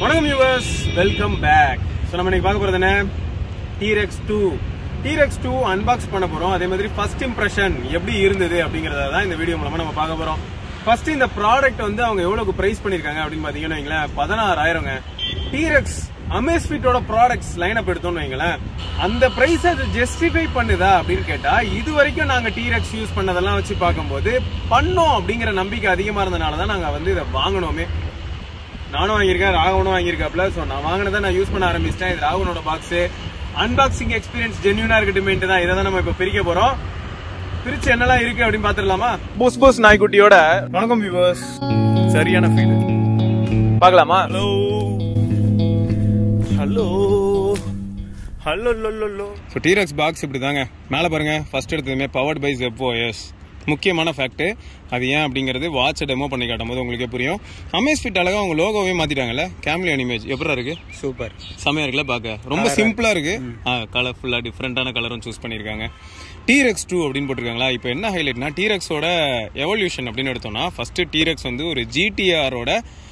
வணக்கம் viewers welcome back so நம்ம இன்னைக்கு பார்க்க போறது என்ன T Rex two T Rex two unbox பண்ண போறோம் அதே மாதிரி ஃபர்ஸ்ட் இம்ப்ரெஷன் எப்படி இருந்தது அப்படிங்கறத தான் இந்த வீடியோ மூலமா நம்ம பார்க்க போறோம் ஃபர்ஸ்ட் இந்த ப்ராடக்ட் வந்து அவங்க எவ்வளவுக்கு பிரைஸ் பண்ணிருக்காங்க அப்படின்னு பாத்தீங்கன்னா வைங்களேன் பதினாறாயிரங்க டீரெக்ஸ் அமேஸ்பிட்டோட ப்ராடக்ட்ஸ் லைன் அப் எடுத்தோம்னு வைங்களேன் அந்த பிரைஸ் அது ஜஸ்டிஃபை பண்ணுதா அப்படின்னு கேட்டா இது வரைக்கும் நாங்க டீரெக்ஸ் யூஸ் பண்ணதெல்லாம் வச்சு பார்க்கும்போது பண்ணோம் அப்படிங்கிற நம்பிக்கை அதிகமா இருந்தனால தான் நாங்க வந்து இதை வாங்கினோமே நானும் வாங்கியிருக்கேன் ராகவனும் வாங்கியிருக்காப்ல ஸோ நான் வாங்கினதை நான் யூஸ் பண்ண ஆரம்பிச்சிட்டேன் இது ராகவனோட பாக்ஸ் அன்பாக்சிங் எக்ஸ்பீரியன்ஸ் ஜென்யூனா இருக்கட்டுமேட்டு தான் இதை தான் நம்ம இப்போ பிரிக்க போறோம் பிரிச்சு என்னெல்லாம் இருக்கு அப்படின்னு பாத்துடலாமா போஸ் போஸ் நாய்க்குட்டியோட வணக்கம் வியூவர்ஸ் சரியான ஃபீல் பார்க்கலாமா ஹலோ ஹலோ ஹலோ லோ ஸோ டீரக்ஸ் பாக்ஸ் இப்படி தாங்க மேலே பாருங்க ஃபர்ஸ்ட் எடுத்ததுமே பவர்ட் பை ஜெப்போ எஸ் முக்கியமான ஃபேக்ட் அது ஏன் அப்படிங்கிறது வாட்ச் டெமோ பண்ணி காட்டும் போது உங்களுக்கே புரியும் அமேஸ் ஃபிட் அழகா அவங்க லோகோவே மாத்திட்டாங்கல்ல கேம்லியன் இமேஜ் எப்படி இருக்கு சூப்பர் செமையா இருக்குல்ல பார்க்க ரொம்ப சிம்பிளா இருக்கு கலர்ஃபுல்லா டிஃப்ரெண்டான கலரும் சூஸ் பண்ணிருக்காங்க டீரெக்ஸ் டூ அப்படின்னு போட்டிருக்காங்களா இப்போ என்ன ஹைலைட்னா டீரெக்ஸோட எவல்யூஷன் அப்படின்னு எடுத்தோம்னா ஃபர்ஸ்ட் டீரெக்ஸ் வந்து ஒரு ஜிடிஆரோட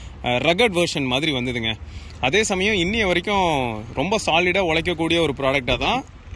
ரகட் வெர்ஷன் மாதிரி வந்ததுங்க அதே சமயம் இன்னைய வரைக்கும் ரொம்ப சாலிடாக உழைக்கக்கூடிய ஒரு ப்ராடக்டாக தான்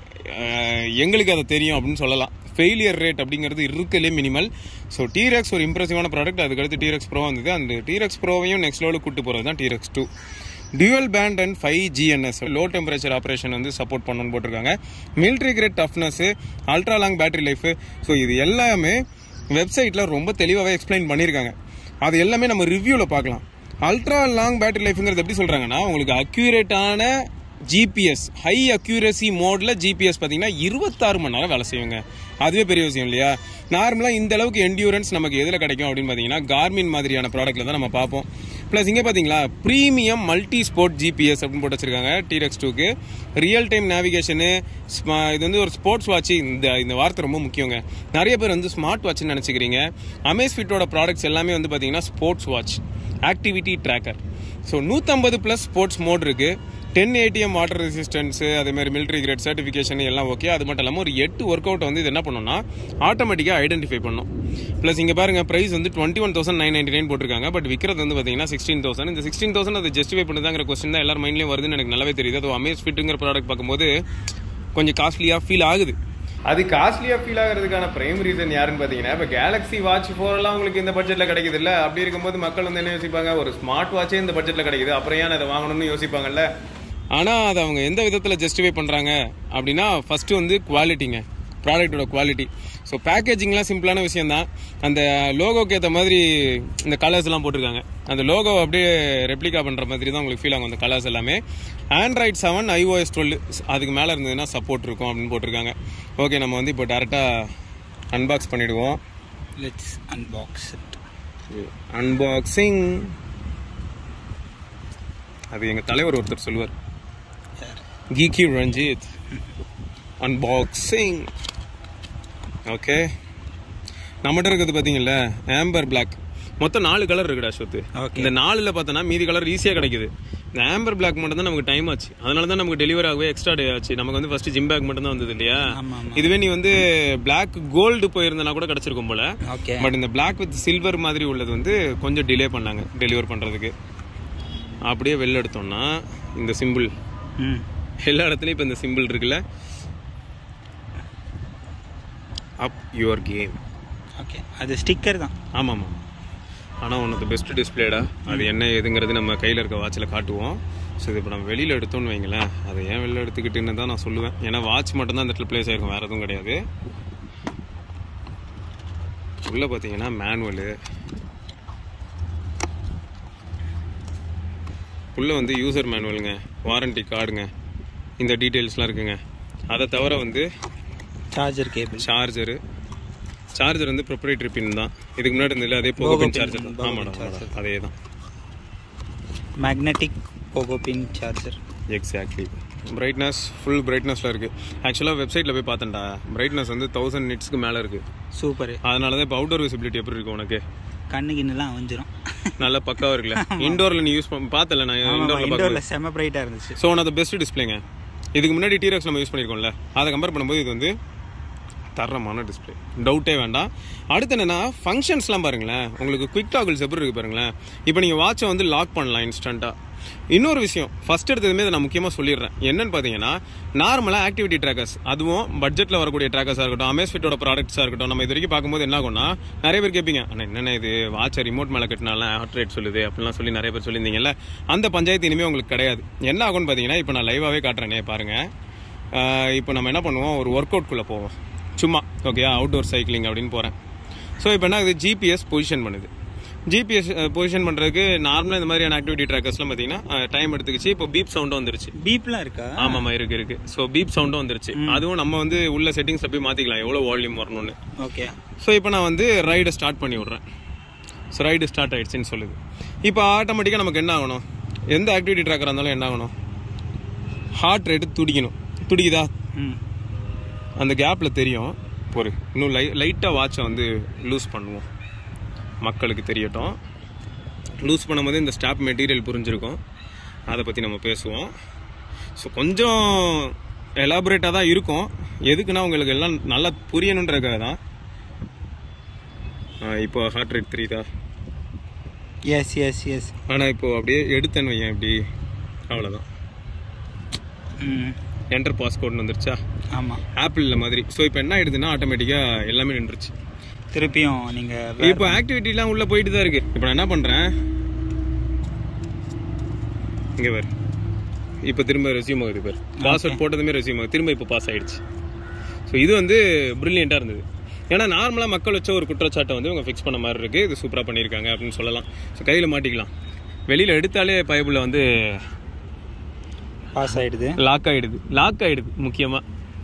அஹ், எங்களுக்கு அது தெரியும் அப்படின்னு சொல்லலாம் ஃபெயிலியர் ரேட் அப்படிங்கிறது இருக்கலே மினிமல் ஸோ டீரெக்ஸ் ஒரு இம்ப்ரெசிவான ப்ராடக்ட் அதுக்கடுத்து டீரெக்ஸ் ப்ரோ வந்தது அந்த டீரெக்ஸ் ப்ரோவையும் நெக்ஸ்ட் லெவலுக்கு கூட்டு போகிறது தான் T Rex two dual band and five GNSS low temperature operation வந்து சப்போர்ட் பண்ணணும்னு போட்டிருக்காங்க military grade toughness ultra long battery life so இது எல்லாமே வெப்சைட்டில் ரொம்ப தெளிவாகவே எக்ஸ்பிளைன் பண்ணியிருக்காங்க அது எல்லாமே நம்ம ரிவ்யூவில் பார்க்கலாம் அல்ட்ரா லாங் பேட்டரி லைஃப்ங்கிறது எப்படி சொல்கிறாங்கன்னா உங்களுக்கு அக்யூரேட்டான ஜிபிஎஸ் ஹை அக்யூரசி மோட்ல ஜிபிஎஸ் பார்த்தீங்கன்னா இருபத்தாறு மணி நேரம் வேலை செய்யுங்க அதுவே பெரிய விஷயம் இல்லையா நார்மலாக இந்த அளவுக்கு என்டியூரன்ஸ் நமக்கு எதில் கிடைக்கும் அப்படின்னு பார்த்தீங்கன்னா கார்மின் மாதிரியான ப்ராடக்ட்ல தான் நம்ம பார்ப்போம் ப்ளஸ் இங்கே பார்த்தீங்களா ப்ரீமியம் மல்டி ஸ்போர்ட் ஜிபிஎஸ் அப்படின்னு போட்டு வச்சிருக்காங்க டிரெக்ஸ் டூக்கு ரியல் டைம் நேவிகேஷனு இது வந்து ஒரு ஸ்போர்ட்ஸ் வாட்ச் இந்த இந்த வார்த்தை ரொம்ப முக்கியங்க நிறைய பேர் வந்து ஸ்மார்ட் வாட்ச்னு நினச்சிக்கிறீங்க அமேஸ் ஃபிட்டோட ப்ராடக்ட்ஸ் எல்லாமே வந்து பார்த்தீங்கன்னா sports watch activity tracker so நூற்றம்பது ப்ளஸ் ஸ்போர்ட்ஸ் மோட் இருக்கு டென் ஏடிஎம் வாட்டர் ரெசிஸ்டன்ஸ் அதே மாதிரி மிலிட்ரி கிரேட் சர்டிஃபிகேஷன் எல்லாம் ஓகே அது மட்டும் இல்லாமல் ஒரு எட்டு ஒர்க் அவுட் வந்து இது என்ன பண்ணும்னா ஆட்டோமேட்டிக்காக ஐடென்டிஃபை பண்ணும் ப்ளஸ் இங்கே பாருங்க ப்ரைஸ் வந்து twenty one thousand nine ninety nine போட்டிருக்காங்க பட் விற்கிறது வந்து பார்த்தீங்கன்னா சிக்ஸ்டீன் தௌசண்ட் இந்த சிக்ஸ்டீன் தௌசண்ட் அதை ஜஸ்டிஃபை பண்ணுதாங்கிற கொஸ்டின் தான் எல்லாரும் மைண்ட்லேயும் வருதுன்னு எனக்கு நல்லாவே தெரியுது அது அமேஸ் ஃபிட்டுங்கிற ப்ராடக்ட் பார்க்கும்போது கொஞ்சம் காஸ்ட்லியாக ஃபீல் ஆகுது அது காஸ்ட்லியாக ஃபீல் ஆகிறதுக்கான பிரைம் ரீசன் யாருன்னு பார்த்தீங்கன்னா இப்போ கேலக்ஸி வாட்ச் ஃபோர்லாம் உங்களுக்கு இந்த பட்ஜெட்டில் கிடைக்குது இல்லை அப்படி இருக்கும்போது மக்கள் வந்து என்ன யோசிப்பாங்க ஒரு ஸ்மார்ட் வாட்சே இந்த பட்ஜெட்டில் கிடைக்குது அப்புறம் ஏன் அதை வாங்கணும்னு யோசிப்பாங்கல்ல ஆனால் அதை அவங்க எந்த விதத்தில் ஜஸ்டிஃபை பண்ணுறாங்க அப்படின்னா ஃபஸ்ட்டு வந்து குவாலிட்டிங்க ப்ராடக்ட்டோட குவாலிட்டி ஸோ பேக்கேஜிங்லாம் சிம்பிளான விஷயம் தான் அந்த லோகோக்கு ஏற்ற மாதிரி இந்த கலர்ஸ்லாம் போட்டிருக்காங்க அந்த லோகோ அப்படியே ரெப்ளிகா பண்ணுற மாதிரி தான் உங்களுக்கு ஃபீல் ஆகும் அந்த கலர்ஸ் எல்லாமே ஆண்ட்ராய்ட் செவன் ஐஓஎஸ் டுவெல் அதுக்கு மேலே இருந்ததுன்னா சப்போர்ட் இருக்கும் அப்படின்னு போட்டிருக்காங்க ஓகே நம்ம வந்து இப்போ டேரெக்டாக அன்பாக்ஸ் பண்ணிடுவோம் லெட்ஸ் அன்பாக்ஸ் இட் அன்பாக்சிங் அது எங்கள் தலைவர் ஒருத்தர் சொல்லுவார் கீகி ரஞ்சித் அன்பாக்சிங் ஓகே நம்மகிட்ட இருக்கிறது பார்த்தீங்கல்ல ஆம்பர் பிளாக் மொத்தம் நாலு கலர் இருக்குடா சொத்து Okay. இந்த நாலுல பார்த்தோன்னா மீதி கலர் ஈஸியாக கிடைக்குது இந்த ஆம்பர் பிளாக் மட்டும் தான் நமக்கு டைம் ஆச்சு அதனால தான் நமக்கு டெலிவரி ஆகவே எக்ஸ்ட்ரா டே ஆச்சு நமக்கு வந்து ஃபர்ஸ்ட் ஜிம் பேக் மட்டும் தான் வந்தது இல்லையா ஆமா, ஆமா. இதுவே நீ வந்து பிளாக் கோல்டு போயிருந்தனா கூட கிடைச்சிருக்கும் போல ஓகே பட் இந்த பிளாக் வித் சில்வர் மாதிரி உள்ளது வந்து கொஞ்சம் டிலே பண்ணாங்க டெலிவர் பண்ணுறதுக்கு அப்படியே வெளில எடுத்தோம்னா இந்த சிம்பிள் ம் எல்லா இடத்துலையும் இப்போ இந்த சிம்பிள் இருக்குல்ல அப் யுவர் கேம் ஓகே அது ஸ்டிக்கர் தான் ஆமாம் ஆனால் ஒன்று பெஸ்ட் டிஸ்பிளேடா அது என்ன ஏதுங்கிறது நம்ம கையில் இருக்க வாட்சில் காட்டுவோம் ஸோ இது இப்போ நம்ம வெளியில் எடுத்தோம்னு வைங்களேன் அதை ஏன் வெளில எடுத்துக்கிட்டுன்னு தான் நான் சொல்லுவேன் ஏன்னா வாட்ச் மட்டும்தான் அந்த இடத்துல ப்ளேஸ் ஆயிருக்கும் வேறு எதுவும் கிடையாது உள்ளே பார்த்தீங்கன்னா மேனுவலு உள்ளே வந்து யூசர் மேனுவலுங்க வாரண்டி கார்டுங்க இந்த டீட்டெயில்ஸ்லாம் இருக்குங்க அதை தவிர வந்து சார்ஜர் கேபிள் சார்ஜரு சார்ஜர் வந்து ப்ரொப்ரேட்டரி பின் தான் இதுக்கு முன்னாடி இருந்ததுல அதே pogo Pogo pin pin, charger தான் Pogo ஆமாடா pin ஆமாடா charger. அதே தான் magnetic pogo pin charger exactly brightness full பிரைட்னஸில் இருக்குது ஆக்சுவலாக வெப்சைட்டில் போய் பார்த்தேன்டா பிரைட்னஸ் வந்து தௌசண்ட் நிட்ஸ்க்கு மேலே இருக்குது சூப்பர் அதனால தான் இப்போ அவுட்டோர் விசிபிலிட்டி எப்படி இருக்கும் உனக்கு கண்ணு கிண்ணெல்லாம் அவிஞ்சிரும் நல்லா பக்காவாக இருக்குல்ல இண்டோரில் நீ யூஸ் பண்ண பார்த்தல நான் இண்டோரில் பார்க்கும்போது இண்டோரில் செம பிரைட்டாக இருந்துச்சு so one of the best டிஸ்பிளேங்க இதுக்கு முன்னாடி டீரக்ஸ் நம்ம யூஸ் பண்ணியிருக்கோம்ல அதை கம்பேர் பண்ணும்போது இது வந்து தரமான டிஸ்பிளே டவுட்டே வேண்டாம் அடுத்து என்னன்னா ஃபங்க்ஷன்ஸ்லாம் பாருங்களேன் உங்களுக்கு குவிக் டாகிள்ஸ் எப்படி இருக்கு பாருங்களேன் இப்போ நீங்கள் வாட்சை வந்து லாக் பண்ணலாம் இன்ஸ்டண்ட்டாக இன்னொரு விஷயம் ஃபர்ஸ்ட் எடுத்ததுமே இதை நான் முக்கியமாக சொல்லிடுறேன் என்னன்னு பார்த்தீங்கன்னா நார்மலாக ஆக்டிவிட்டி ட்ராக்கர்ஸ் அதுவும் பட்ஜெட்டில் வரக்கூடிய ட்ராக்கர்ஸாக இருக்கட்டும் அமேஸ்ஃபிட்டோட ப்ராடக்ட்ஸாக இருக்கட்டும் நம்ம இது வரைக்கும் பார்க்கும்போது என்ன ஆகும்னா நிறைய பேர் கேட்பீங்க அண்ணா என்னென்ன இது வாட்சை ரிமோட் மேலே கட்டினால ஹார்ட் ரேட் சொல்லுது அப்படிலாம் சொல்லி நிறைய பேர் சொல்லியிருந்தீங்கல்ல அந்த பஞ்சாயத்து இனிமேல் உங்களுக்கு கிடையாது என்ன ஆகும்னு பார்த்தீங்கன்னா இப்போ நான் லைவாகவே காட்டுறேனே பாருங்கள் இப்போ நம்ம என்ன பண்ணுவோம் ஒரு ஒர்க் அவுட்குள்ளே போவோம் சும்மா ஓகே அவுட்டோர் சைக்கிளிங் அப்படின்னு போகிறேன் ஸோ இப்போ என்ன இது ஜிபிஎஸ் பொசிஷன் பண்ணுது ஜிபிஎஸ் பொசிஷன் பண்ணுறதுக்கு நார்மலாக இந்த மாதிரியான ஆக்டிவிட்டி ட்ராக்கர்ஸ்லாம் பார்த்தீங்கன்னா டைம் எடுத்துக்கிச்சு இப்போ பீப் சவுண்டும் வந்துருச்சு பீப்லாம் இருக்கா ஆமாம்மா இருக்கு இருக்கு ஸோ பீப் சவுண்டும் வந்துருச்சு அதுவும் நம்ம வந்து உள்ள செட்டிங்ஸில் போய் மாற்றிக்கலாம் எவ்வளோ வால்யூம் வரணும்னு ஓகே ஸோ இப்போ நான் வந்து ரைடை ஸ்டார்ட் பண்ணி விட்றேன் ஸோ ரைடு ஸ்டார்ட் ஆயிடுச்சுன்னு சொல்லுது இப்போ ஆட்டோமேட்டிக்காக நமக்கு என்ன ஆகணும் எந்த ஆக்டிவிட்டி ட்ராக்கராக இருந்தாலும் என்ன ஆகணும் ஹார்ட் ரேட்டு துடிக்கணும் துடிக்குதா ம் அந்த கேப்பில் தெரியும் ஒரு இன்னும் லை லைட்டாக வாட்சை வந்து லூஸ் பண்ணுவோம் மக்களுக்கு தெரியட்டும் லூஸ் பண்ணும்போது இந்த ஸ்டாப் மெட்டீரியல் புரிஞ்சிருக்கும் அதை பற்றி நம்ம பேசுவோம் ஸோ கொஞ்சம் எலாபரேட்டாக தான் இருக்கும் எதுக்குன்னா உங்களுக்கு எல்லாம் நல்லா புரியணுன்றதுக்காக தான் ஆ, இப்போ ஹார்ட் ரேட் தெரியுதா எஸ் எஸ் எஸ் ஆனால் இப்போ அப்படியே எடுத்தேன்னு வையேன் இப்படி அவ்வளோதான் ம் என்டர் பாஸ்கோட்னு வந்துருச்சா ஆமாம் ஆப்பிளில் மாதிரி ஸோ இப்போ என்ன ஆயிடுதுன்னா ஆட்டோமேட்டிக்காக எல்லாமே நின்றுச்சு திருப்பியும் நீங்கள் இப்போ ஆக்டிவிட்டிலாம் உள்ள போயிட்டு தான் இருக்கு இப்போ நான் என்ன பண்றேன் இங்க பாரு இப்போ திரும்ப ரெசியூம் ஆகுது பாரு பாஸ்வேர்ட் போட்டதுமே ரெசியூம் ஆகுது திரும்ப இப்போ பாஸ் ஆயிடுச்சு ஸோ இது வந்து பிரில்லியண்ட்டாக இருந்தது ஏன்னா நார்மலாக மக்கள் வச்ச ஒரு குற்றச்சாட்டை வந்து இவங்க ஃபிக்ஸ் பண்ண மாதிரி இருக்கு இது சூப்பராக பண்ணியிருக்காங்க அப்படின்னு சொல்லலாம் ஸோ கையில் மாட்டிக்கலாம் வெளியில் எடுத்தாலே பைபிளில் வந்து பாஸ் ஆயிடுது லாக் ஆயிடுது லாக் ஆயிடுது முக்கியமாக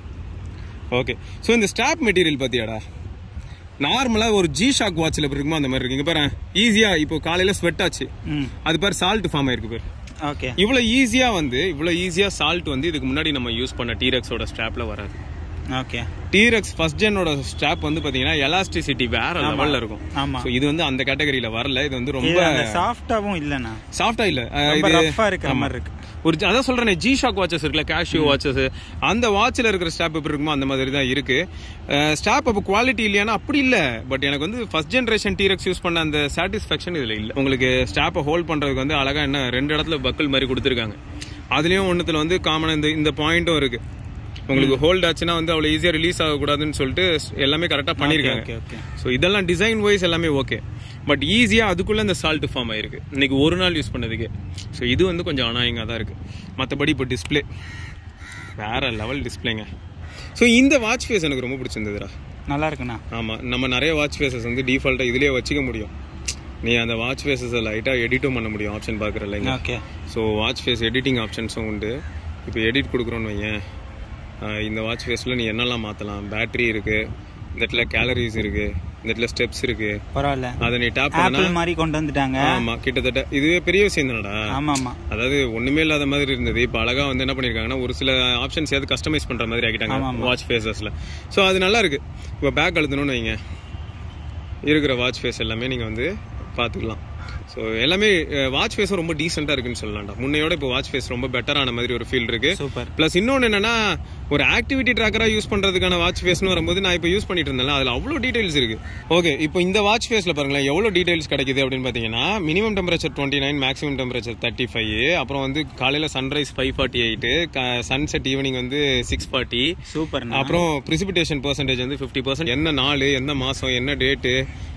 ஓகே ஸோ இந்த ஸ்டாப் மெட்டீரியல் பார்த்தியாடா நார்மலாக ஒரு ஜி ஷாக் வாட்சில் எப்படி இருக்குமோ அந்த மாதிரி இருக்கு இங்க பாரு ஈஸியாக இப்போ காலையில் ஸ்வெட் ஆச்சு ம் அது பாரு சால்ட் ஃபார்ம் ஆயிருக்கு பாரு ஓகே இவ்வளோ ஈஸியாக வந்து இவ்வளோ ஈஸியாக சால்ட் வந்து இதுக்கு முன்னாடி நம்ம யூஸ் பண்ண டீரெக்ஸோட ஸ்ட்ராப்ல வராது ஓகே டீரெக்ஸ் ஃபர்ஸ்ட் ஜெனோட ஸ்ட்ராப் வந்து பார்த்தீங்கன்னா எலாஸ்டிசிட்டி வேற லெவலில் இருக்கும் ஆமா ஸோ இது வந்து அந்த கேட்டகரியில் வரல இது வந்து இது ரொம்ப அந்த சாஃப்டாவும் இல்லைண்ணா சாஃப்டா இல்ல அஹ் ரொம்ப இது ரஃபா இருக்கிற மாதிரி இருக்கு ஒரு ஜ- அதான் சொல்றேன் ஜி ஷாக் வாட்சஸ் இருக்குல்ல கேஷ்யூ வாட்சஸ் அந்த வாட்ச்ல இருக்கிற ஸ்டாப் எப்படி இருக்குமோ அந்த மாதிரி தான் இருக்கு ஸ்டாப் அப்போ குவாலிட்டி இல்லையானா அப்படி இல்ல பட் எனக்கு வந்து ஃபர்ஸ்ட் ஜென்ரேஷன் டீரெக்ஸ் யூஸ் பண்ண அந்த சாட்டிஸ்ஃபேக்ஷன் இதுல இல்ல உங்களுக்கு ஸ்டாப்பை ஹோல்ட் பண்றதுக்கு வந்து அழகா என்ன ரெண்டு இடத்துல பக்கல் மாதிரி கொடுத்துருக்காங்க அதுலயும் ஒண்ணுத்துல வந்து காமனா இந்த இந்த பாயிண்ட்டும் இருக்கு உங்களுக்கு ஹோல்ட் ஆச்சுன்னா வந்து அவ்வளவு ஈஸியா ரிலீஸ் ஆகக்கூடாதுன்னு சொல்லிட்டு எல்லாமே கரெக்டா பண்ணிருக்காங்க ஓகே ஓகே ஸோ இதெல்லாம் டிசைன் வைஸ் எல்லாமே ஓகே பட் ஈஸியாக அதுக்குள்ளே இந்த சால்ட் ஃபார்ம் ஆயிருக்கு இன்னைக்கு ஒரு நாள் யூஸ் பண்ணதுக்கு ஸோ இது வந்து கொஞ்சம் அனாயிங்காக தான் இருக்குது மற்றபடி இப்போ டிஸ்ப்ளே வேற லெவல் டிஸ்ப்ளேங்க ஸோ இந்த வாட்ச் ஃபேஸ் எனக்கு ரொம்ப பிடிச்சிருந்ததுடா நல்லா இருக்குண்ணா ஆமாம் நம்ம நிறைய வாட்ச் ஃபேஸஸ் வந்து டிஃபால்ட்டாக இதுலேயே வச்சுக்க முடியும் நீ அந்த வாட்ச் ஃபேஸஸை லைட்டாக எடிட்டும் பண்ண முடியும் ஆப்ஷன் பார்க்குறல்ல okay so watch face editing ஆப்ஷன்ஸும் உண்டு இப்போ எடிட் கொடுக்குறோன்னு வையேன் ஆஹ் இந்த வாட்ச் ஃபேஸில் நீ என்னெல்லாம் மாற்றலாம் பேட்டரி இருக்குது இந்த இடத்துல கேலரிஸ் இருக்குது இந்த இடத்துல ஸ்டெப்ஸ் இருக்குது பரவாயில்ல அதை நீ டேப் பண்ணா ஆப்பிள் மாதிரி கொண்டு வந்துட்டாங்க ஆமா கிட்டத்தட்ட இதுவே பெரிய விஷயம் தானடா ஆமா ஆமா அதாவது ஒண்ணுமே இல்லாத மாதிரி இருந்தது இப்போ அழகா வந்து என்ன பண்ணிருக்காங்கன்னா ஒரு சில ஆப்ஷன்ஸ் ஏதாவது கஸ்டமைஸ் பண்ற மாதிரி ஆக்கிட்டாங்க வாட்ச் ஃபேஸஸ்ல ஸோ அது நல்லா இருக்கு இப்போ பேக் அழுத்தணும்னு வைங்க இருக்கிற வாட்ச் ஃபேஸ் எல்லாமே நீங்க வந்து பார்த்துக்கலாம் ஸோ எல்லாமே வாட்ச் ஃபேஸும் ரொம்ப டீசெண்டாக இருக்குன்னு சொல்லலாம்டா முன்னையோட இப்போ வாட்ச் ஃபேஸ் ரொம்ப பெட்டரான மாதிரி ஒரு ஃபீல் இருக்கு சூப்பர் ப்ளஸ் இன்னொன்று என்னன்னா ஒரு ஆக்டிவிட்டி ட்ராக்கரா யூஸ் பண்றதுக்கான வாட்ச் ஃபேஸ்னு வரும்போது நான் இப்போ யூஸ் பண்ணிட்டு இருந்தேன் அதில் அவ்வளோ டீடைல்ஸ் இருக்கு ஓகே இப்போ இந்த வாட்ச் ஃபேஸ்ல பாருங்களேன் எவ்வளோ டீடைல்ஸ் கிடைக்குது அப்படின்னு பார்த்தீங்கன்னா minimum temperature twenty nine maximum temperature thirty five அப்புறம் வந்து காலையில் sunrise five forty eight sunset evening வந்து சிக்ஸ் ஃபார்ட்டி சூப்பர்ண்ணா அப்புறம் ப்ரிசிபிடேஷன் பர்சன்டேஜ் வந்து ஃபிஃப்டி பர்சன்ட் என்ன நாள் என்ன மாதம் என்ன டேட்டு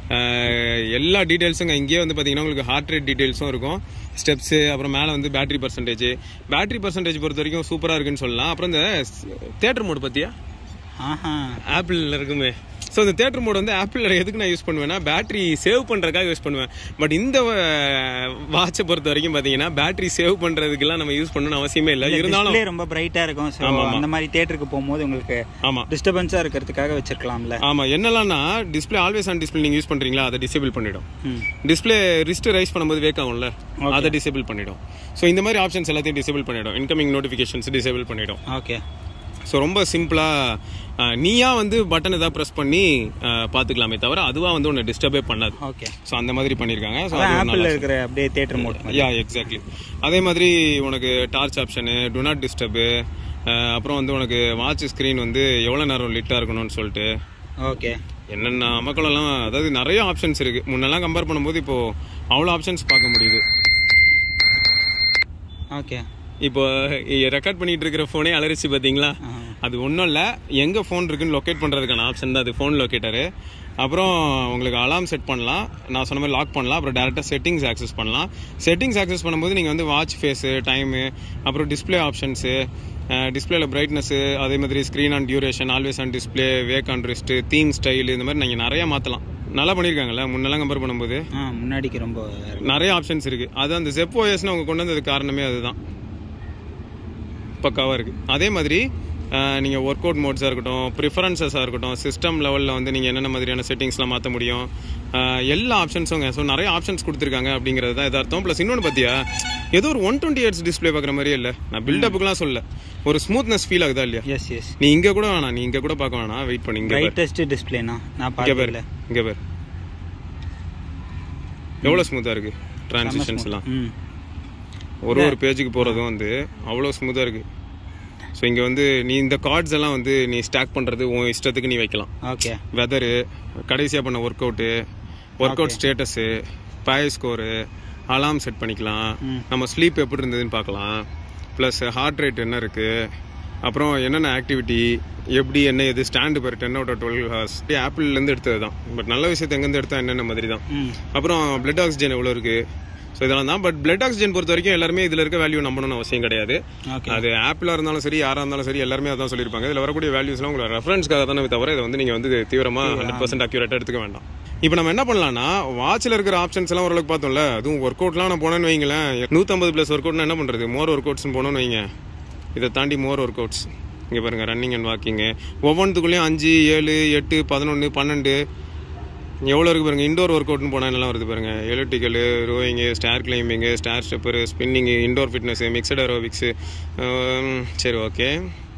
எல்லா டீடைல்ஸுங்க இங்கேயே வந்து பார்த்தீங்கன்னா உங்களுக்கு ஹார்ட் ரேட் டீடைல்ஸும் இருக்கும் ஸ்டெப்ஸு அப்புறம் மேலே வந்து பேட்டரி பர்சன்டேஜ் பேட்டரி பர்சன்டேஜ் பொறுத்த வரைக்கும் சூப்பராக இருக்குன்னு சொல்லலாம் அப்புறம் இந்த தேட்டர் மோட் பற்றியா ஆஹா ஆப்பிளில் இருக்குமே ஸோ இந்த தேட்டர் மோட் வந்து ஆப்பிளில் எதுக்கு நான் யூஸ் பண்ணுவேன்னா பேட்டரி சேவ் பண்ணுறதுக்காக யூஸ் பண்ணுவேன் பட் இந்த வாட்சை பொறுத்த வரைக்கும் பார்த்தீங்கன்னா பேட்டரி சேவ் பண்ணுறதுக்கெல்லாம் நம்ம யூஸ் பண்ணணும்னு அவசியமே இல்லை இருந்தாலும் டிஸ்ப்ளே ரொம்ப பிரைட்டா இருக்கும் ஸோ அந்த மாதிரி தியேட்டருக்கு போகும்போது உங்களுக்கு ஆமாம் டிஸ்டர்பன்ஸா இருக்கிறதுக்காக வச்சிருக்கலாம்ல ஆமாம் என்னெல்லாம்னா டிஸ்ப்ளே ஆல்வேஸ் ஆன் டிஸ்ப்ளே நீங்கள் யூஸ் பண்ணுறீங்களா அதை டிசேபிள் பண்ணிடும் ம் டிஸ்ப்ளே ரிஸ்ட் ரைஸ் பண்ணும்போது வேக் ஆகும்ல அதை டிசேபிள் பண்ணிடும் ஸோ இந்த மாதிரி ஆப்ஷன்ஸ் எல்லாத்தையும் டிசேபிள் பண்ணிடும் இன்கமிங் நோட்டிஃபிகேஷன்ஸ் டிசேபிள் பண்ணிடும் ஓகே ஸோ ரொம்ப சிம்பிளாக நீயா வந்து பட்டன் ஏதாவது ப்ரெஸ் பண்ணி அஹ், பார்த்துக்கலாமே தவிர அதுவாக வந்து உன்னை டிஸ்டர்பே பண்ணாது ஓகே ஸோ அந்த மாதிரி பண்ணியிருக்காங்க ஸோ அதான் ஆப்பிள்ல இருக்கிற அப்படியே தியேட்டர் மோட் யா எக்ஸாக்ட்லி அதே மாதிரி உனக்கு torch option do not disturb அப்புறம் வந்து உனக்கு வாட்ச் ஸ்க்ரீன் வந்து எவ்வளோ நேரம் லிட்டாக இருக்கணும்னு சொல்லிட்டு ஓகே என்னென்ன மக்களெல்லாம் அதாவது நிறைய ஆப்ஷன்ஸ் இருக்கு முன்னெல்லாம் கம்பேர் பண்ணும்போது இப்போ அவ்வளோ ஆப்ஷன்ஸ் பார்க்க முடியுது ஓகே இப்போ ரெக்கார்ட் பண்ணிட்டு இருக்கிற ஃபோனே அலரிச்சு பார்த்தீங்களா அது ஒன்றும் இல்லை எங்கே ஃபோன் இருக்குன்னு லொக்கேட் பண்ணுறதுக்கான ஆப்ஷன் தான் அது ஃபோன் லொக்கேட்டரு அப்புறம் உங்களுக்கு அலாம் செட் பண்ணலாம் நான் சொன்ன மாதிரி லாக் பண்ணலாம் அப்புறம் டேரெக்டாக செட்டிங்ஸ் ஆக்சஸ் பண்ணலாம் செட்டிங்ஸ் ஆக்சஸ் பண்ணும்போது நீங்கள் வந்து வாட்ச் ஃபேஸு டைமு அப்புறம் டிஸ்பிளே ஆப்ஷன்ஸு டிஸ்பிளேல பிரைட்னஸ்ஸு அதே மாதிரி screen on duration always on display wake on wrist theme style இந்த மாதிரி நீங்கள் நிறையா மாற்றலாம் நல்லா பண்ணியிருக்காங்கல்ல முன்னெல்லாம் கம்பேர் பண்ணும்போது ஆ முன்னாடிக்கு ரொம்ப நிறைய ஆப்ஷன்ஸ் இருக்கு அது அந்த ஜெப் ஓஎஸ்னு அவங்க கொண்டு வந்தது காரணமே அதுதான் பக்காவாக இருக்கு அதே மாதிரி அஹ், நீங்க ஒர்க் அவுட் மோட்ஸாக இருக்கட்டும் ப்ரிஃபரன்சஸாக இருக்கட்டும் சிஸ்டம் லெவலில் வந்து நீங்கள் என்னென்ன மாதிரியான செட்டிங்ஸ்லாம் மாற்ற முடியும் அஹ், எல்லா ஆப்ஷன்ஸுங்க ஸோ நிறைய ஆப்ஷன்ஸ் கொடுத்துருக்காங்க அப்படிங்கிறது தான் எதார்த்தம் ப்ளஸ் இன்னொன்று பார்த்தியா ஏதோ ஒரு ஒன் டுவெண்ட்டி ஹெட்ஸ் டிஸ்பிளே பார்க்குற மாதிரியே இல்லை நான் பில்டப்புக்குலாம் சொல்ல ஒரு ஸ்மூத்னஸ் ஃபீல் ஆகுதா இல்லையா எஸ் எஸ் நீ இங்கே கூட வேணாம் நீ இங்கே கூட பார்க்க வேணாம் வெயிட் பண்ணி இங்கே பாரு பிரைட்டஸ்ட் டிஸ்பிளேனா நான் இங்கே பாரு பார்க்கல இங்கே பாரு எவ்வளோ ஸ்மூத்தாக இருக்கு டிரான்சிஷன்ஸ்லாம் ம் ஒரு ஒரு பேஜுக்கு போகிறதும் வந்து அவ்வளோ ஸ்மூத்தாக இருக்குது ஸோ இங்கே வந்து நீ இந்த கார்ட்ஸ் எல்லாம் வந்து நீ ஸ்டாக் பண்ணுறது உன் இஷ்டத்துக்கு நீ வைக்கலாம் ஓகே வெதரு கடைசியாக பண்ண workout workout status PAI score alarm set பண்ணிக்கலாம் ம். நம்ம ஸ்லீப் எப்படி இருந்ததுன்னு பார்க்கலாம் ப்ளஸ் ஹார்ட் ரேட் என்ன இருக்குது அப்புறம் என்னென்ன ஆக்டிவிட்டி எப்படி என்ன இது ஸ்டாண்டு பேர் டென் அவுட் டுவெல் ஹவர்ஸ் ஆப்பிள்லேருந்து எடுத்தது தான் பட் நல்ல விஷயத்தை எங்கேருந்து எடுத்தா என்னென்ன மாதிரி தான் ம் அப்புறம் பிளட் ஆக்சிஜன் எவ்வளோ இருக்கு ஸோ இதெல்லாம் தான் பட் பிளட் ஆக்சிஜன் பொறுத்த வரைக்கும் எல்லாருமே இதில் இருக்க வேல்யூ நம்பணும்னு அவசியம் கிடையாது ஓகே அது ஆப்பிளாக இருந்தாலும் சரி யாராக இருந்தாலும் சரி எல்லாருமே அதான் சொல்லியிருப்பாங்க இதில் வரக்கூடிய வேல்யூஸ்லாம் உங்களை ரெஃபரன்ஸ்க்காக தானே தவிர இதை வந்து நீங்கள் வந்து தீவிரமாக ஹண்ட்ரட் பர்சன்ட் அக்யூரேட்டாக எடுத்துக்க வேண்டாம் இப்போ நம்ம என்ன பண்ணலாம்னா வாட்சில் இருக்கிற ஆப்ஷன்ஸ் எல்லாம் ஓரளவுக்கு பார்த்தோம்ல அதுவும் ஒர்க் அவுட்லாம் நான் போனேன்னு வைங்களேன் நூற்றம்பது ப்ளஸ் ஒர்க் அவுட்னா என்ன பண்ணுறது மோர் ஒர்க் அவுட்ஸ்னு போனோன்னு வைங்க இதை தாண்டி மோர் ஒர்க் அவுட்ஸ் இங்கே பாருங்கள் ரன்னிங் அண்ட் வாக்கிங்கு ஒவ்வொன்றுத்துக்குள்ளேயும் அஞ்சு ஏழு எட்டு பதினொன்று பன்னெண்டு எவ்வளோ இருக்கு பாருங்க இண்டோர் ஒர்க் அவுட்னு போனால் என்னெல்லாம் வருது பாருங்க electrical rowing stair climbing stair stepper spinning indoor fitness mixed aerobics சரி ஓகே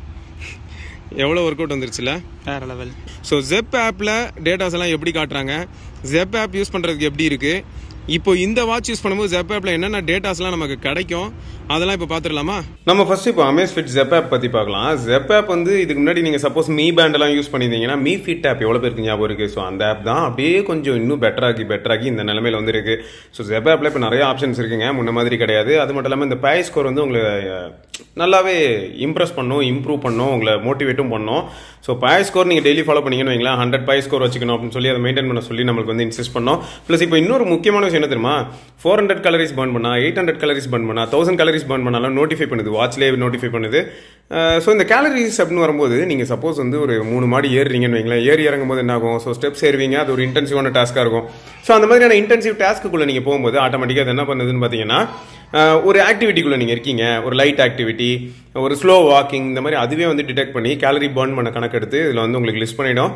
எவ்வளோ ஒர்க் அவுட் வந்துருச்சுல வேற லெவல் ஸோ ஜெப் ஆப்பில் டேட்டாஸ் எல்லாம் எப்படி காட்டுறாங்க ஜெப் ஆப் யூஸ் பண்ணுறதுக்கு எப்படி இருக்குது இப்போ இந்த வாட்ச் யூஸ் பண்ணும்போது ஜெப் ஆப்பில் என்னென்ன டேட்டாஸ்லாம் நமக்கு கிடைக்கும் அதெல்லாம் இப்போ பார்த்துடலாமா நம்ம ஃபர்ஸ்ட் இப்போ அமேஸ் ஃபிட் ஜெப் ஆப் பற்றி பார்க்கலாம் ஜெப் ஆப் வந்து இதுக்கு முன்னாடி நீங்கள் சப்போஸ் மீ பேண்ட் எல்லாம் யூஸ் பண்ணியிருந்தீங்கன்னா மீ ஃபிட் ஆப் எவ்வளோ பேருக்கு ஞாபகம் இருக்குது ஸோ அந்த ஆப் தான் அப்படியே கொஞ்சம் இன்னும் பெட்டராகி பெட்டராகி இந்த நிலமையில வந்து இருக்கு ஸோ ஜெப் ஆப்பில் இப்போ நிறைய ஆப்ஷன்ஸ் இருக்குங்க முன்ன மாதிரி கிடையாது அது மட்டும் இல்லாமல் இந்த பை ஸ்கோர் வந்து உங்களை அஹ், நல்லாவே இம்ப்ரெஸ் பண்ணும் இம்ப்ரூவ் பண்ணும் உங்களை மோட்டிவேட்டும் பண்ணும் ஸோ பை ஸ்கோர் நீங்கள் டெய்லி ஃபாலோ பண்ணீங்கன்னு வைங்களேன் ஹண்ட்ரட் பை ஸ்கோர் வச்சுக்கணும் அப்படின்னு சொல்லி அதை மெயின்டைன் பண்ண சொல்லி நம்மளுக்கு வந்து இன்சிஸ்ட் பண்ணோம் ப்ளஸ் இப்போ இன்னொரு முக்கியமான விஷயம் என்ன தெரியுமா ஃபோர் ஹண்ட்ரட் கலரிஸ் பர்ன் பண்ணா எயிட் ஹண்ட்ரட் கலரிஸ் பர்ன் பண்ணா தௌசண்ட் கலரிஸ் பர்ன் பண்ணாலும் நோட்டிஃபை பண்ணுது வாட்ச்லேயே நோட்டிஃபை பண்ணுது ஸோ இந்த கேலரிஸ் அப்படின்னு வரும்போது நீங்கள் சப்போஸ் வந்து ஒரு மூணு மாடி ஏறுறீங்கன்னு வைங்களேன் ஏறி இறங்கும் போது என்ன ஆகும் ஸோ ஸ்டெப்ஸ் ஏறுவீங்க அது ஒரு இன்டென்சிவான டாஸ்க்காக இருக்கும் ஸோ அந்த மாதிரியான இன்டென்சிவ் டாஸ்க்குள்ளே நீங்கள் போகும்போது ஆட்டோமேட்டிக்காக அது என்ன பண்ணுதுன்னு பார்த்தீங்கன்னா அஹ், ஒரு ஆக்டிவிட்டிக்குள்ளே நீங்கள் இருக்கீங்க ஒரு லைட் ஆக்டிவிட்டி ஒரு ஸ்லோ வாக்கிங் இந்த மாதிரி அதுவே வந்து டிடெக்ட் பண்ணி கேலரி பர்ன் பண்ண கணக்கெடுத்து இதில் வந்து உங்களுக்கு லிஸ்ட் பண்ணிடும்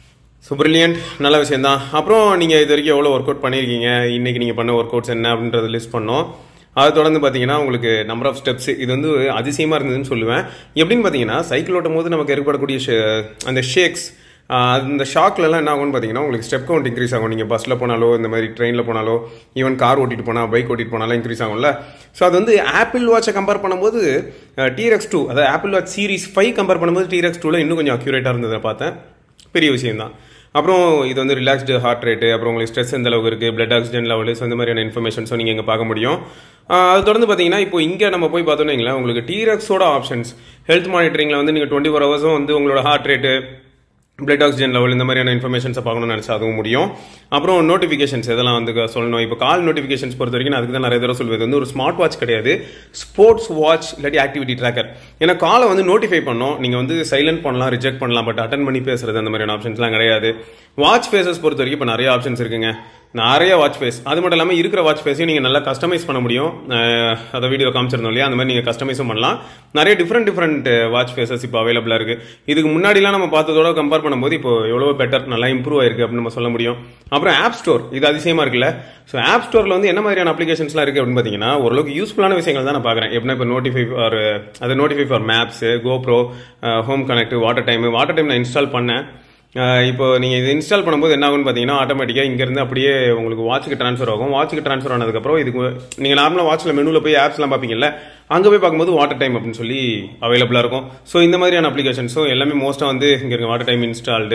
ஸோ பிரில்லியன்ட் நல்ல விஷயம் தான் அப்புறம் நீங்கள் இது வரைக்கும் எவ்வளோ ஒர்க் அவுட் பண்ணியிருக்கீங்க இன்னைக்கு நீங்கள் பண்ண ஒர்க் அவுட்ஸ் என்ன அப்படின்றத லிஸ்ட் பண்ணோம் அதை தொடர்ந்து பார்த்தீங்கன்னா உங்களுக்கு நம்பர் ஆஃப் ஸ்டெப்ஸ் இது வந்து ஒரு அதிசயமாக இருந்ததுன்னு சொல்லுவேன் எப்படின்னு பார்த்தீங்கன்னா சைக்கிள் ஓட்டும் போது நமக்கு ஏற்படக்கூடிய ஷே- அந்த ஷேக்ஸ் அந்த ஷாக்லலாம் என்ன ஆகும்னு பார்த்தீங்கன்னா உங்களுக்கு ஸ்டெப் கவுண்ட் இன்க்ரீஸ் ஆகும் நீங்கள் பஸ்ஸில் போனாலோ இந்த மாதிரி ட்ரெயினில் போனாலோ ஈவன் கார் ஓட்டிட்டு போனால் பைக் ஓட்டிட்டு போனாலும் இன்க்ரீஸ் ஆகும்ல ஸோ அது வந்து ஆப்பிள் வாட்சை கம்பேர் பண்ணும்போது டிரெக்ஸ் டூ அதாவது Apple watch series five compare பண்ணும்போது டிரெக்ஸ் டூவில் இன்னும் கொஞ்சம் அக்யூரேட்டாக இருந்ததை பார்த்தேன் பெரிய விஷயம் தான் அப்புறம் இது வந்து ரிலாக்ஸ்டு ஹார்ட் ரேட்டு அப்புறம் உங்களுக்கு ஸ்ட்ரெஸ் எந்த அளவுக்கு இருக்குது பிளட் ஆக்சிஜன் லெவலு ஸோ இந்த மாதிரியான இன்ஃபர்மேஷன்ஸும் நீங்கள் இங்கே பார்க்க முடியும் ஆஹ் அது தொடர்ந்து பார்த்தீங்கன்னா இப்போ இங்கே நம்ம போய் பார்த்தோம்னு வைங்களேன், உங்களுக்கு டீரக்ஸோட ஆப்ஷன்ஸ் ஹெல்த் மானிட்டரிங்கில் வந்து நீங்கள் டுவெண்ட்டி ஃபோர் ஹவர்ஸும் வந்து உங்களோட heart rate blood oxygen level இந்த மாதிரியான இன்ஃபர்மேஷன்ஸை பார்க்கணும்னு நினச்சா அதுவும் முடியும் அப்புறம் நோட்டிஃபிகேஷன்ஸ் இதெல்லாம் வந்து சொல்லணும் இப்போ கால் நோட்டிஃபிகேஷன்ஸ் பொறுத்த வரைக்கும் நான் அதுக்கு தான் நிறைய தடவை சொல்வது வந்து ஒரு ஸ்மார்ட் வாட்ச் கிடையாது ஸ்போர்ட்ஸ் வாட்ச் இல்லாட்டி ஆக்டிவிட்டி ட்ராக்கர் ஏன்னா காலை வந்து நோட்டிஃபை பண்ணோம் நீங்கள் வந்து சைலண்ட் பண்ணலாம் ரிஜெக்ட் பண்ணலாம் பட் அட்டன் பண்ணி பேசுறது அந்த மாதிரியான ஆப்ஷன்ஸ்லாம் கிடையாது வாட்ச் ஃபேஸஸ் பொறுத்த வரைக்கும் இப்போ நிறைய ஆப்ஷன்ஸ் இருக்குங்க நிறைய வாட்ச் ஃபேஸ் அது மட்டும் இல்லாமல் இருக்கிற வாட்ச் ஃபேஸையும் நீங்கள் நல்லா கஸ்டமைஸ் பண்ண முடியும் அஹ் அதை வீடியோ காமிச்சிருந்தோம் இல்லையா அந்த மாதிரி நீங்கள் கஸ்டமைஸும் பண்ணலாம் நிறைய டிஃப்ரெண்ட் டிஃப்ரெண்ட் வாட்ச் ஃபேஸஸ் இப்போ அவைலபிளாக இருக்கு இதுக்கு முன்னாடிலாம் நம்ம பார்த்ததோட கம்பேர் பண்ணும்போது இப்போ எவ்வளோ பெட்டர் நல்லா இம்ப்ரூவ் ஆயிருக்கு அப்படின்னு நம்ம சொல்ல முடியும் அப்புறம் ஆப் ஸ்டோர் இது அதிசயமா இருக்குல்ல ஸோ ஆப் ஸ்டோரில் வந்து என்ன மாதிரியான அப்ளிகேஷன்ஸ்லாம் இருக்கு அப்படின்னு பார்த்தீங்கன்னா ஓரளவுக்கு யூஸ்ஃபுல்லான விஷயங்கள் தான் நான் பார்க்குறேன் எப்படின்னா இப்போ நோட்டிஃபை ஃபார் அது notify for maps GoPro home connect water time water time நான் இன்ஸ்டால் பண்ணேன் அஹ் இப்போ நீங்கள் இது இன்ஸ்டால் பண்ணும்போது என்ன ஆகும்னு பார்த்தீங்கன்னா ஆட்டோமேட்டிக்காக இங்கேருந்து அப்படியே உங்களுக்கு வாட்சுக்கு ட்ரான்ஸ்ஃபர் ஆகும் வாட்சுக்கு ட்ரான்ஸ்ஃபர் ஆனதுக்கப்புறம் இதுக்கு நீங்கள் நார்மலாக வாட்சில் மெனுவில் போய் ஆப்ஸ்லாம் பார்ப்பீங்கல்ல அங்கே போய் பார்க்கும்போது வாட்டர் டைம் அப்படின்னு சொல்லி அவைலபிளாக இருக்கும் ஸோ இந்த மாதிரியான அப்ளிகேஷன்ஸும் எல்லாமே மோஸ்ட்டாக வந்து இங்கே இருக்க water time installed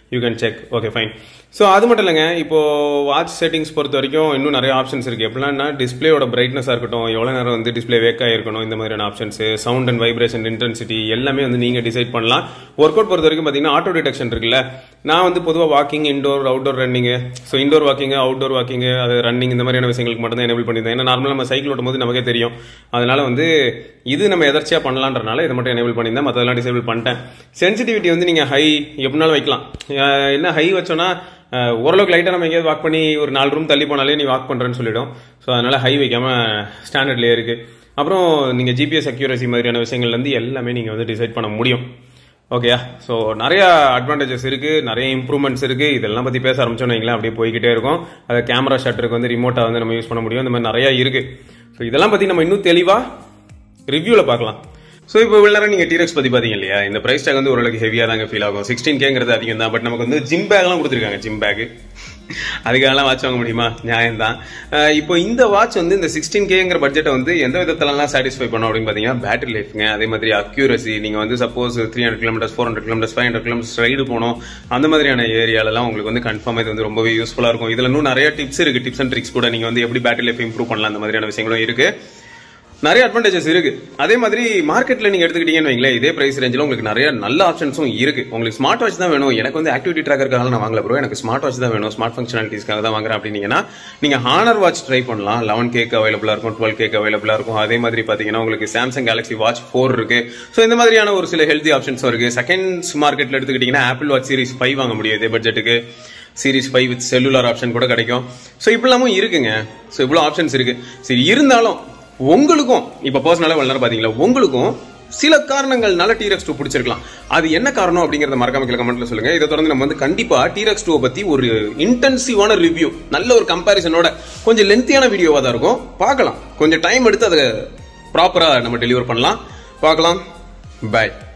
you can check okay fine so அது மட்டும் இல்லைங்க இப்போ வாட்ச் செட்டிங்ஸ் பொறுத்த வரைக்கும் இன்னும் நிறைய ஆப்ஷன்ஸ் இருக்கு எப்படின்னா டிஸ்பிளேயோட பிரைட்னஸாக இருக்கட்டும் எவ்வளோ நேரம் வந்து டிஸ்பிளே வேக்காக இருக்கணும் இந்த மாதிரியான options sound and vibration intensity எல்லாமே வந்து நீங்கள் டிசைட் பண்ணலாம் ஒர்க் அவுட் பொறுத்த வரைக்கும் பார்த்தீங்கன்னா ஆட்டோ டிடெக்ஷன் இருக்குல்ல நான் வந்து பொதுவாக walking indoor outdoor running so indoor walking outdoor walking அது ரன்னிங் இந்த மாதிரியான விஷயங்களுக்கு மட்டும் தான் எனேபிள் பண்ணியிருந்தேன் ஏன்னா நார்மலாக நம்ம சைக்கிள் ஓட்டும் போது நமக்கே தெரியும் அதனால வந்து இது நம்ம எதர்ச்சியாக பண்ணலான்றனால இதை மட்டும் எனேபிள் பண்ணியிருந்தேன் மற்றதெல்லாம் டிசேபிள் பண்ணிட்டேன் சென்சிட்டிவிட்டி வந்து நீங்கள் ஹை எப்படினாலும் வைக்கலாம் அஹ் என்ன ஹை வச்சோன்னா அஹ் ஓரளவுக்கு லைட்டாக நம்ம எங்கேயாவது வாக் பண்ணி ஒரு நாலு ரூம் தள்ளி போனாலே நீ வாக் பண்ணுறேன்னு சொல்லிடும் ஸோ அதனால ஹை வைக்காம ஸ்டாண்டர்ட்லேயே இருக்கு அப்புறம் நீங்கள் ஜிபிஎஸ் அக்யூரசி மாதிரியான விஷயங்கள்லேருந்து எல்லாமே நீங்கள் வந்து டிசைட் பண்ண முடியும் ஓகேயா ஸோ நிறைய அட்வான்டேஜஸ் இருக்கு நிறைய இம்ப்ரூவ்மெண்ட்ஸ் இருக்கு இதெல்லாம் பத்தி பேச ஆரம்பிச்சோம்னு வைங்களேன் அப்படியே போய்கிட்டே இருக்கும் அது கேமரா ஷட்டருக்கு வந்து ரிமோட்டா வந்து நம்ம யூஸ் பண்ண முடியும் இந்த மாதிரி நிறைய இருக்கு ஸோ இதெல்லாம் பத்தி நம்ம இன்னும் தெளிவா ரிவ்யூல பார்க்கலாம் ஸோ இப்போ இவ்வளோ நேரம் நீங்கள் டீரக்ஸ் பற்றி பார்த்தீங்க இல்லையா இந்த ப்ரைஸ் டேக் வந்து ஓரளவுக்கு ஹெவியாக தாங்க ஃபீல் ஆகும் சிக்ஸ்டீன் கேங்கிறது அதிகம் தான் பட் நமக்கு வந்து ஜிம் பேக்லாம் கொடுத்துருக்காங்க ஜிம் பேக் அதுக்காகலாம் வாட்ச் வாங்க முடியுமா நியாயம் தான் இப்போ இந்த வாட்ச் வந்து இந்த சிக்ஸ்டீன் கேங்கிற பட்ஜெட்டை வந்து எந்த விதத்துலலாம் சாட்டிஸ்ஃபை பண்ணும் அப்படின்னு பார்த்தீங்கன்னா பேட்டரி லைஃப்ங்க அதே மாதிரி அக்யூரசி நீங்கள் வந்து suppose three hundred kilometres four hundred kilometres five hundred kilometres ride போகணும் அந்த மாதிரியான ஏரியாலலாம் உங்களுக்கு வந்து கன்ஃபார்ம் இது வந்து ரொம்பவே யூஸ்ஃபுல்லாக இருக்கும் இதில் இன்னும் நிறைய டிப்ஸ் இருக்கு டிப்ஸ் அண்ட் ட்ரிக்ஸ் கூட நீங்கள் வந்து எப்படி பேட்டரி லைஃப் இம்ப்ரூவ் பண்ணலாம் அந்த மாதிரியான விஷயங்களும் இருக்கு நிறைய அட்வான்டேஜஸ் இருக்கு அதே மாதிரி மார்க்கெட்ல நீங்க எடுத்துக்கிட்டீங்கன்னு வைங்களேன் இதே பிரைஸ் ரேஞ்சில் உங்களுக்கு நிறைய நல்ல ஆப்ஷன்ஸும் இருக்கு உங்களுக்கு ஸ்மார்ட் வாட்ச் தான் வேணும் எனக்கு வந்து ஆக்டிவிட்டி ட்ராக்கருக்காக நான் வாங்கல ப்ரோ எனக்கு ஸ்மார்ட் வாட்ச் தான் வேணும் ஸ்மார்ட் ஃபங்க்ஷனாலிட்டிஸ்க்காக தான் வாங்குறேன் அப்படின்னீங்கன்னா நீங்க ஹானர் வாட்ச் ட்ரை பண்ணலாம் லெவன் கேக் அவைலபிளா இருக்கும் டுவெல் கேக் அவைலபிளா இருக்கும் அதே மாதிரி பாத்தீங்கன்னா உங்களுக்கு சாம்சங் கேலக்ஸி வாட்ச் ஃபோர் இருக்கு ஸோ இந்த மாதிரியான ஒரு சில ஹெல்தி ஆப்ஷன்ஸும் இருக்கு செகண்ட்ஸ் மார்க்கெட்ல எடுத்துக்கிட்டீங்கன்னா ஆப்பிள் வாட்ச் சீரிஸ் ஃபைவ் வாங்க முடியும் இதே பட்ஜெட்டுக்கு series five with cellular option கூட கிடைக்கும் ஸோ இப்படிலாமும் இருக்குங்க ஸோ இவ்வளோ ஆப்ஷன்ஸ் இருக்கு சரி இருந்தாலும் உங்களுக்கும் இப்போ பர்சனலாக வளர பார்த்தீங்களா உங்களுக்கும் சில காரணங்கள்னால டீரக்ஸ் டூ பிடிச்சிருக்கலாம் அது என்ன காரணம் அப்படிங்கறத மறக்காம கீழே கமெண்ட்ல சொல்லுங்க இதை தொடர்ந்து நம்ம வந்து கண்டிப்பா டீரக்ஸ் டூ பத்தி ஒரு இன்டென்சிவான ரிவ்யூ நல்ல ஒரு கம்பாரிசனோட கொஞ்சம் லென்த்தியான வீடியோவா தான் இருக்கும் பார்க்கலாம் கொஞ்சம் டைம் எடுத்து அதை ப்ராப்பரா நம்ம டெலிவர் பண்ணலாம் பார்க்கலாம் பாய்